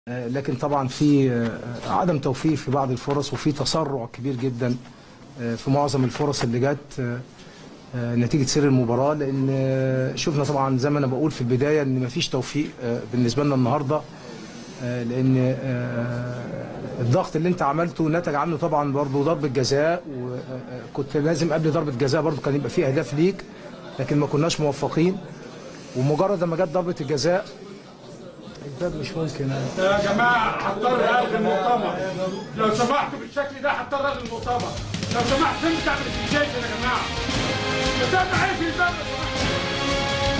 آه، لكن طبعا في آه، عدم توفيق في بعض الفرص وفي تسرع كبير جدا آه، في معظم الفرص اللي جت آه، آه، نتيجه سير المباراه لان آه، شفنا طبعا زي ما انا بقول في البدايه ان مفيش توفيق آه، بالنسبه لنا النهارده آه، لان آه، الضغط اللي انت عملته نتج عنه طبعا برضه ضربه جزاء وكنت لازم قبل ضربه جزاء برضه كان يبقى فيه اهداف ليك لكن ما كناش موفقين ومجرد ما جت ضربه الجزاء الباب مش ممكن يا جماعه هضطر الغي المؤتمر لو سمحتوا بالشكل ده هضطر الغي المؤتمر لو سمحت فين بتاع الابلكيشن يا جماعه يا جماعه عايز الباب لو سمحت.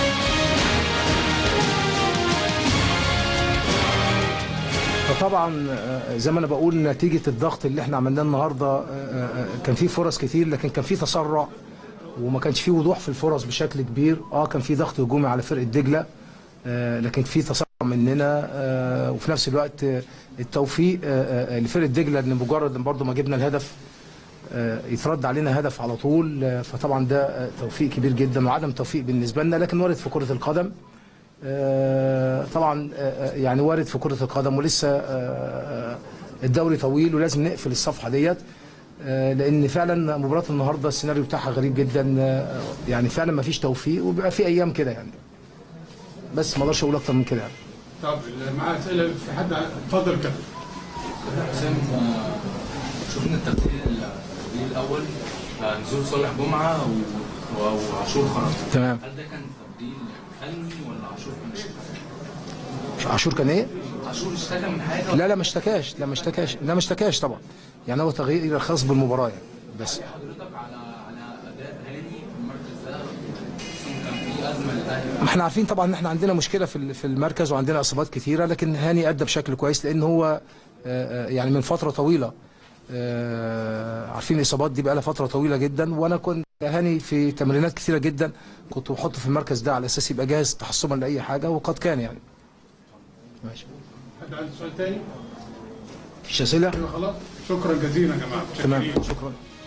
فطبعا آه، زي ما انا بقول نتيجه الضغط اللي احنا عملناه النهارده آه، آه، كان في فرص كتير لكن كان في تسرع وما كانش في وضوح في الفرص بشكل كبير اه كان في ضغط هجومي على فرقه دجله آه، لكن في تسرع مننا آه، وفي نفس الوقت آه، التوفيق آه، آه، لفرقه دجله ان مجرد ان برضه ما جبنا الهدف آه، يترد علينا هدف على طول آه، فطبعا ده آه، توفيق كبير جدا وعدم توفيق بالنسبه لنا لكن وارد في كره القدم آه، طبعا آه، يعني وارد في كرة القدم ولسه آه، آه، الدوري طويل ولازم نقفل الصفحة ديت آه، لأن فعلا مباراة النهاردة السيناريو بتاعها غريب جدا آه، يعني فعلا ما فيش توفيق وبيبقى في أيام كده يعني بس ما اقدرش أقول أكتر من كده يعني. طب اللي معاه اسئله في حد اتفضل كده حسام آه، شفنا التبديل التبديل الاول آه، نزول صالح جمعه و- و- وعاشور خرج تمام هل ده كان تبديل فني ولا عاشور كان اشتكى؟ عاشور كان إيه؟ عاشور اشتكى من حاجه لا لا ما اشتكاش لا ما اشتكاش لا ما اشتكاش طبعا يعني هو تغيير خاص بالمباراة يعني بس حضرتك على على اداء هاني في المركز ده خصوصاً كان في ازمه للاهلي ما احنا عارفين طبعا ان احنا عندنا مشكله في ال- في المركز وعندنا اصابات كثيره لكن هاني ادى بشكل كويس لان هو آه، آه، يعني من فتره طويله آه، عارفين الاصابات دي بقى لها فتره طويله جدا وانا كنت هاني في تمرينات كثيره جدا كنت بحطه في المركز ده على اساس يبقى جاهز تحسبا لاي حاجه وقد كان يعني ماشي حد عنده سؤال تاني؟ مفيش اسئله كده خلاص شكرا جزيلا يا جماعه تمام متشكرين. شكرا